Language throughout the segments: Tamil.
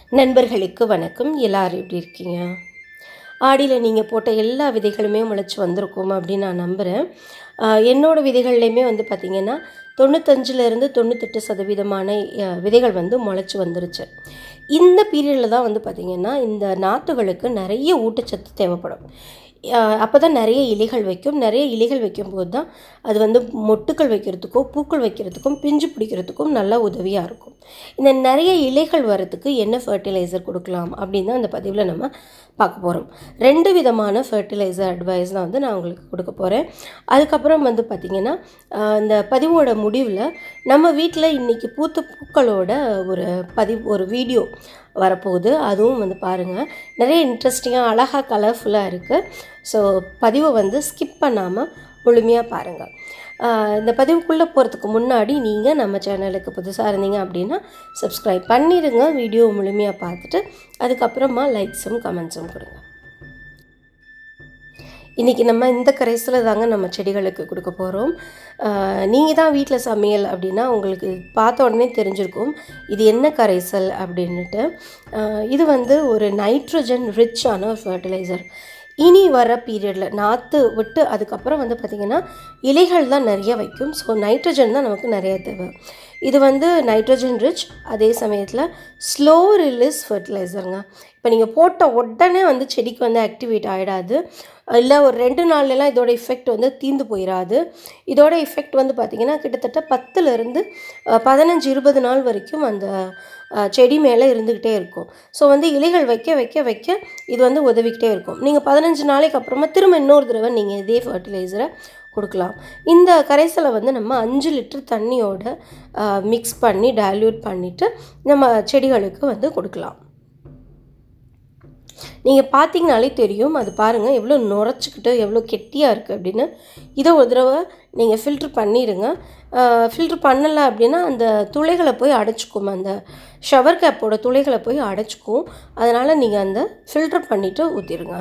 நண்பர்களுக்கு வணக்கம் எல்லாரும் எப்படி இருக்கீங்க ஆடியில் நீங்கள் போட்ட எல்லா விதைகளுமே முளைச்சி வந்திருக்கும் அப்படின்னு நான் நம்புகிறேன் ஆஹ் என்னோட விதைகள்லையுமே வந்து பார்த்திங்கன்னா தொண்ணூத்தஞ்சிலேருந்து தொண்ணூத்தெட்டு சதவீதமான அஹ், விதைகள் வந்து முளைச்சி வந்துருச்சு இந்த பீரியடில் தான் வந்து பார்த்திங்கன்னா இந்த நாற்றுகளுக்கு நிறைய ஊட்டச்சத்து தேவைப்படும் அப்போ தான் நிறைய இலைகள் வைக்கும் நிறைய இலைகள் வைக்கும்போது தான் அது வந்து மொட்டுக்கள் வைக்கிறதுக்கோ பூக்கள் வைக்கிறதுக்கும் பிஞ்சு பிடிக்கிறதுக்கும் நல்லா உதவியாக இருக்கும் இந்த நிறைய இலைகள் வரதுக்கு என்ன ஃபர்டிலைசர் கொடுக்கலாம் அப்படின்னு தான் இந்த பதிவில் நம்ம பார்க்க போகிறோம் ரெண்டு விதமான ஃபர்டிலைசர் அட்வைஸ் தான் வந்து நான் உங்களுக்கு கொடுக்க போகிறேன் அதுக்கப்புறம் வந்து பார்த்திங்கன்னா ஆஹ், இந்த பதிவோட முடிவில் நம்ம வீட்டில் இன்றைக்கி பூத்த பூக்களோட ஒரு பதிவு ஒரு வீடியோ வரப்போகுது அதுவும் வந்து பாருங்கள் நிறைய இன்ட்ரெஸ்டிங்காக அழகாக கலர்ஃபுல்லாக இருக்குது ஸோ பதிவை வந்து ஸ்கிப் பண்ணாமல் முழுமையாக பாருங்கள் ஆஹ் இந்த பதிவுக்குள்ளே போகிறதுக்கு முன்னாடி நீங்கள் நம்ம சேனலுக்கு புதுசாக இருந்தீங்க அப்படின்னா சப்ஸ்கிரைப் பண்ணிடுங்க வீடியோ முழுமையாக பார்த்துட்டு அதுக்கப்புறமா லைக்ஸும் கமெண்ட்ஸும் கொடுங்க இன்றைக்கி நம்ம இந்த கரைசலை தாங்க நம்ம செடிகளுக்கு கொடுக்க போகிறோம் நீங்கள் தான் வீட்டில் சமையல் அப்படின்னா உங்களுக்கு பார்த்த உடனே தெரிஞ்சிருக்கும் இது என்ன கரைசல் அப்படின்னுட்டு ஆஹ் இது வந்து ஒரு நைட்ரஜன் ரிச்சான ஒரு ஃபர்டிலைசர் இனி வர பீரியடில் நாற்று விட்டு அதுக்கப்புறம் வந்து பார்த்திங்கன்னா இலைகள் தான் நிறைய வைக்கும் ஸோ நைட்ரஜன் தான் நமக்கு நிறைய தேவை இது வந்து நைட்ரஜன் ரிச் அதே சமயத்தில் ஸ்லோ ரிலீஸ் ஃபர்டிலைசருங்க இப்போ நீங்கள் போட்ட உடனே வந்து செடிக்கு வந்து ஆக்டிவேட் ஆகிடாது இல்லை ஒரு ரெண்டு நாள்லலாம் இதோட எஃபெக்ட் வந்து தீந்து போயிடாது இதோட எஃபெக்ட் வந்து பார்த்திங்கன்னா கிட்டத்தட்ட பத்துலேருந்து பதினஞ்சு இருபது நாள் வரைக்கும் அந்த அஹ், செடி மேலே இருந்துக்கிட்டே இருக்கும் ஸோ வந்து இலைகள் வைக்க வைக்க வைக்க இது வந்து உதவிக்கிட்டே இருக்கும் நீங்கள் பதினஞ்சு நாளைக்கு அப்புறமா திரும்ப இன்னொரு தடவை நீங்கள் இதே ஃபர்டிலைசரை கொடுக்கலாம் இந்த கரைசலை வந்து நம்ம அஞ்சு லிட்டர் தண்ணியோட மிக்ஸ் பண்ணி டைல்யூட் பண்ணிவிட்டு நம்ம செடிகளுக்கு வந்து கொடுக்கலாம் நீங்கள் பார்த்தீங்கனாலே தெரியும் அது பாருங்கள் எவ்வளோ நுரைச்சிக்கிட்டு எவ்வளோ கெட்டியாக இருக்குது அப்படின்னு இதை ஒரு தடவை நீங்கள் ஃபில்ட்ரு பண்ணிடுங்க ஃபில்ட்ரு பண்ணலை அப்படின்னா அந்த துளைகளை போய் அடைச்சிக்கும் அந்த ஷவர் கேப்போட துளைகளை போய் அடைச்சிக்கும் அதனால் நீங்கள் அந்த ஃபில்ட்ரு பண்ணிவிட்டு ஊற்றிடுங்க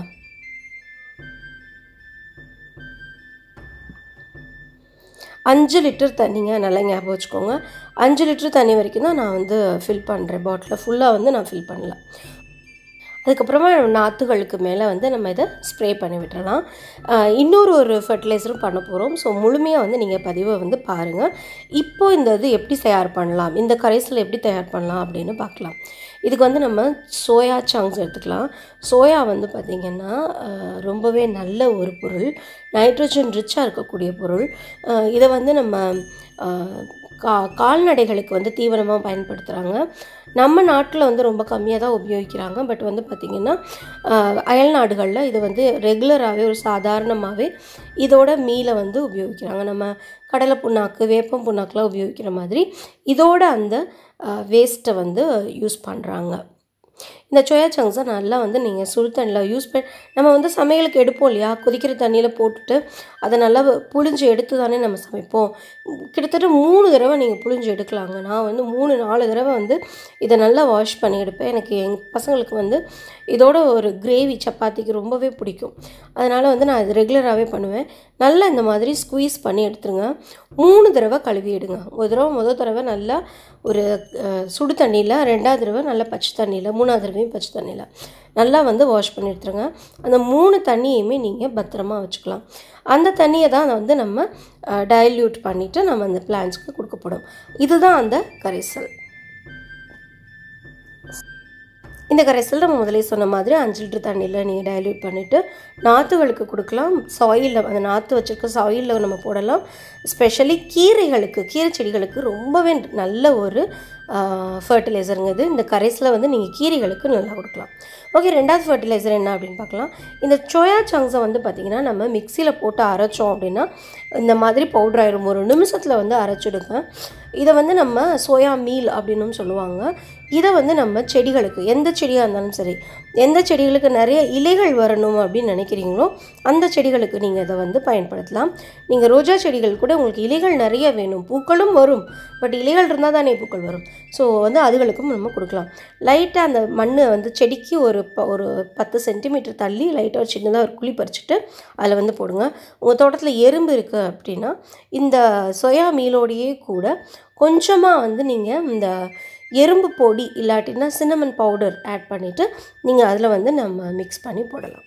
அஞ்சு லிட்டர் தண்ணிங்க நல்லா ஞாபகம் வச்சுக்கோங்க அஞ்சு லிட்டர் தண்ணி வரைக்கும் தான் நான் வந்து ஃபில் பண்ணுறேன் பாட்டிலில் ஃபுல்லாக வந்து நான் ஃபில் பண்ணல அதுக்கப்புறமா நாற்றுகளுக்கு மேலே வந்து நம்ம இதை ஸ்ப்ரே பண்ணி விட்டுறலாம் ஆஹ் இன்னொரு ஒரு ஃபர்டிலைசரும் பண்ண போகிறோம் ஸோ முழுமையாக வந்து நீங்கள் பதிவை வந்து பாருங்கள் இப்போ இந்த இது எப்படி தயார் பண்ணலாம் இந்த கரைசல் எப்படி தயார் பண்ணலாம் அப்படின்னு பார்க்கலாம் இதுக்கு வந்து நம்ம சோயா சங்க்ஸ் எடுத்துக்கலாம் சோயா வந்து பார்த்திங்கன்னா ஆஹ் ரொம்பவே நல்ல ஒரு பொருள் நைட்ரஜன் ரிச்சாக இருக்கக்கூடிய பொருள் ஆஹ் இதை வந்து நம்ம ஆஹ் கா கால்நடைகளுக்கு வந்து தீவனமாக பயன்படுத்துகிறாங்க நம்ம நாட்டில் வந்து ரொம்ப கம்மியாக தான் உபயோகிக்கிறாங்க பட் வந்து பார்த்திங்கன்னா ஆஹ் அயல் நாடுகளில் இது வந்து ரெகுலராகவே ஒரு சாதாரணமாகவே இதோட மீலை வந்து உபயோகிக்கிறாங்க நம்ம கடலை புண்ணாக்கு வேப்பம் புண்ணாக்குலாம் உபயோகிக்கிற மாதிரி இதோட அந்த வேஸ்ட்டை வந்து யூஸ் பண்ணுறாங்க இந்த சோயா சங்க்ஸை நல்லா வந்து நீங்கள் சுடு தண்ணியில் யூஸ் பண்ணி நம்ம வந்து சமையலுக்கு எடுப்போம் இல்லையா கொதிக்கிற தண்ணியில் போட்டுட்டு அதை நல்லா புழிஞ்சு எடுத்து தானே நம்ம சமைப்போம் கிட்டத்தட்ட மூணு தடவை நீங்கள் புழிஞ்சு எடுக்கலாங்க நான் வந்து மூணு நாலு தடவை வந்து இதை நல்லா வாஷ் பண்ணி எடுப்பேன் எனக்கு எங்கள் பசங்களுக்கு வந்து இதோட ஒரு கிரேவி சப்பாத்திக்கு ரொம்பவே பிடிக்கும் அதனால் வந்து நான் இது ரெகுலராகவே பண்ணுவேன் நல்லா இந்த மாதிரி ஸ்குவீஸ் பண்ணி எடுத்துருங்க மூணு தடவை கழுவி எடுங்க ஒரு தடவை முதல் தடவை நல்லா ஒரு அஹ், சுடு தண்ணியில் ரெண்டாவது தடவை நல்லா பச்சை தண்ணியில் மூணாவது தடவையும் பச்சை தண்ணியில் நல்லா வந்து வாஷ் பண்ணி எடுத்துருங்க அந்த மூணு தண்ணியுமே நீங்கள் பத்திரமா வச்சுக்கலாம் அந்த தண்ணியை தான் வந்து நம்ம டைல்யூட் பண்ணிவிட்டு நம்ம அந்த பிளான்ஸ்க்கு கொடுக்கப்படும் இதுதான் அந்த கரைசல் இந்த கரைசல் நம்ம முதலே சொன்ன மாதிரி அஞ்சு லிட்டர் தண்ணியில் நீங்கள் டைல்யூட் பண்ணிவிட்டு நாற்றுகளுக்கு கொடுக்கலாம் சாயிலில் அந்த நாற்று வச்சுருக்க சாயிலில் நம்ம போடலாம் ஸ்பெஷலி கீரைகளுக்கு கீரை செடிகளுக்கு ரொம்பவே நல்ல ஒரு ஃபர்டிலைசருங்க இது இந்த கரைசலை வந்து நீங்கள் கீரைகளுக்கு நல்லா கொடுக்கலாம் ஓகே ரெண்டாவது ஃபர்டிலைசர் என்ன அப்படின்னு பார்க்கலாம் இந்த சோயா சங்ஸை வந்து பார்த்திங்கன்னா நம்ம மிக்சியில் போட்டு அரைச்சோம் அப்படின்னா இந்த மாதிரி பவுடர் ஆயிரும் ஒரு நிமிஷத்தில் வந்து அரைச்சிடுங்க இதை வந்து நம்ம சோயா மீல் அப்படின்னும் சொல்லுவாங்க இதை வந்து நம்ம செடிகளுக்கு எந்த செடியாக இருந்தாலும் சரி எந்த செடிகளுக்கு நிறைய இலைகள் வரணும் அப்படின்னு நினைக்கிறீங்களோ அந்த செடிகளுக்கு நீங்கள் இதை வந்து பயன்படுத்தலாம் நீங்கள் ரோஜா செடிகள் கூட உங்களுக்கு இலைகள் நிறைய வேணும் பூக்களும் வரும் பட் இலைகள் இருந்தால் தானே பூக்கள் வரும் ஸோ வந்து அதுகளுக்கும் நம்ம கொடுக்கலாம் லைட்டாக அந்த மண் வந்து செடிக்கு ஒரு ப ஒரு பத்து சென்டிமீட்டர் தள்ளி லைட்டாக ஒரு சின்னதாக ஒரு குழி பறிச்சுட்டு அதில் வந்து போடுங்க உங்கள் தோட்டத்தில் எறும்பு இருக்குது அப்படின்னா இந்த சொயா மீலோடையே கூட கொஞ்சமாக வந்து நீங்கள் இந்த எறும்பு பொடி இல்லாட்டினா சின்னமன் பவுடர் ஆட் பண்ணிவிட்டு நீங்கள் அதில் வந்து நம்ம மிக்ஸ் பண்ணி போடலாம்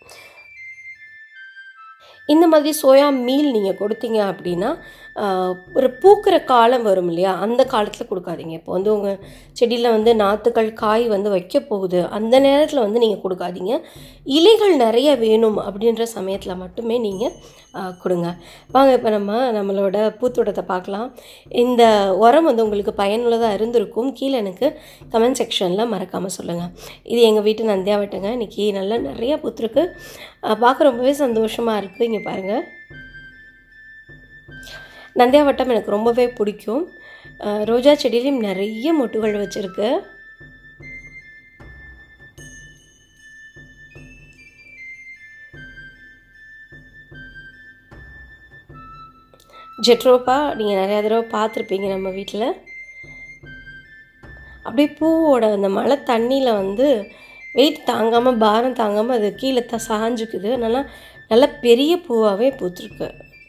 இந்த மாதிரி சோயா மீல் நீங்கள் கொடுத்தீங்க அப்படின்னா ஆஹ், ஒரு பூக்கிற காலம் வரும் இல்லையா அந்த காலத்தில் கொடுக்காதீங்க இப்போ வந்து உங்கள் செடியில் வந்து நாற்றுக்கள் காய் வந்து வைக்க போகுது அந்த நேரத்தில் வந்து நீங்கள் கொடுக்காதீங்க இலைகள் நிறைய வேணும் அப்படின்ற சமயத்தில் மட்டுமே நீங்கள் கொடுங்க வாங்க இப்போ நம்ம நம்மளோட பூத்தோட்டத்தை பார்க்கலாம் இந்த உரம் வந்து உங்களுக்கு பயனுள்ளதாக இருந்திருக்கும் கீழே எனக்கு கமெண்ட் செக்ஷனில் மறக்காமல் சொல்லுங்கள் இது எங்கள் வீட்டு நந்தியாவட்டங்க இன்றைக்கி நல்லா நிறைய பூத்துருக்கு அஹ் பார்க்க ரொம்பவே சந்தோஷமாக இருக்குது இங்கே பாருங்கள் நந்தியாவட்டம் எனக்கு ரொம்பவே பிடிக்கும் அஹ் ரோஜா செடியிலையும் நிறைய மொட்டுகள் வச்சுருக்கு ஜெட்ரோப்பா நீங்கள் நிறையா தடவை பார்த்துருப்பீங்க நம்ம வீட்டில் அப்படியே பூவோட அந்த மழை தண்ணியில் வந்து வெயிட் தாங்காமல் பாரம் தாங்காமல் அது கீழே த சாஞ்சுக்குது நல்லா நல்ல பெரிய பூவாகவே பூத்துருக்கு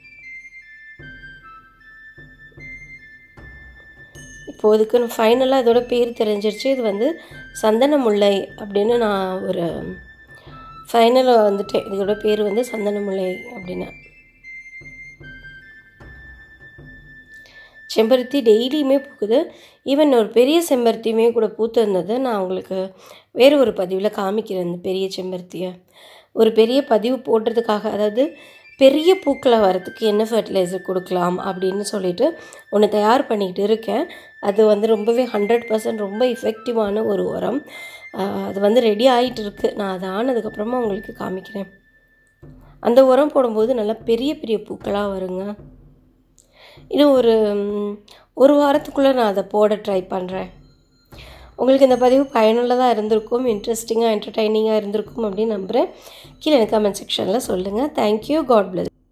இப்போ இதுக்கு ஃபைனலாக இதோட பேர் தெரிஞ்சிருச்சு இது வந்து சந்தன முல்லை அப்படின்னு நான் ஒரு ஃபைனலாக வந்துட்டேன் இதோட பேர் வந்து சந்தன முல்லை அப்படின்னு செம்பருத்தி டெய்லியுமே பூக்குது ஈவன் ஒரு பெரிய செம்பருத்தியுமே கூட பூத்து இருந்தது நான் உங்களுக்கு வேறு ஒரு பதிவில் காமிக்கிறேன் இந்த பெரிய செம்பருத்தியை ஒரு பெரிய பதிவு போடுறதுக்காக அதாவது பெரிய பூக்களை வரத்துக்கு என்ன ஃபர்டிலைசர் கொடுக்கலாம் அப்படின்னு சொல்லிட்டு ஒன்று தயார் பண்ணிக்கிட்டு இருக்கேன் அது வந்து ரொம்பவே ஹண்ட்ரட் பர்சன்ட் ரொம்ப எஃபெக்டிவான ஒரு உரம் ஆஹ் அது வந்து ரெடி ஆகிட்டு இருக்கு நான் அது ஆனதுக்கப்புறமா உங்களுக்கு காமிக்கிறேன் அந்த உரம் போடும்போது நல்லா பெரிய பெரிய பூக்களாக வருங்க இன்னும் ஒரு ம், ஒரு வாரத்துக்குள்ளே நான் அதை போட ட்ரை பண்ணுறேன் உங்களுக்கு இந்த பதிவு பயனுள்ளதாக இருந்திருக்கும் இன்ட்ரெஸ்டிங்காக என்டர்டைனிங்காக இருந்திருக்கும் அப்படின்னு நம்புகிறேன் கீழே எனக்கு கமெண்ட் செக்ஷனில் சொல்லுங்கள் தேங்க்யூ காட் bless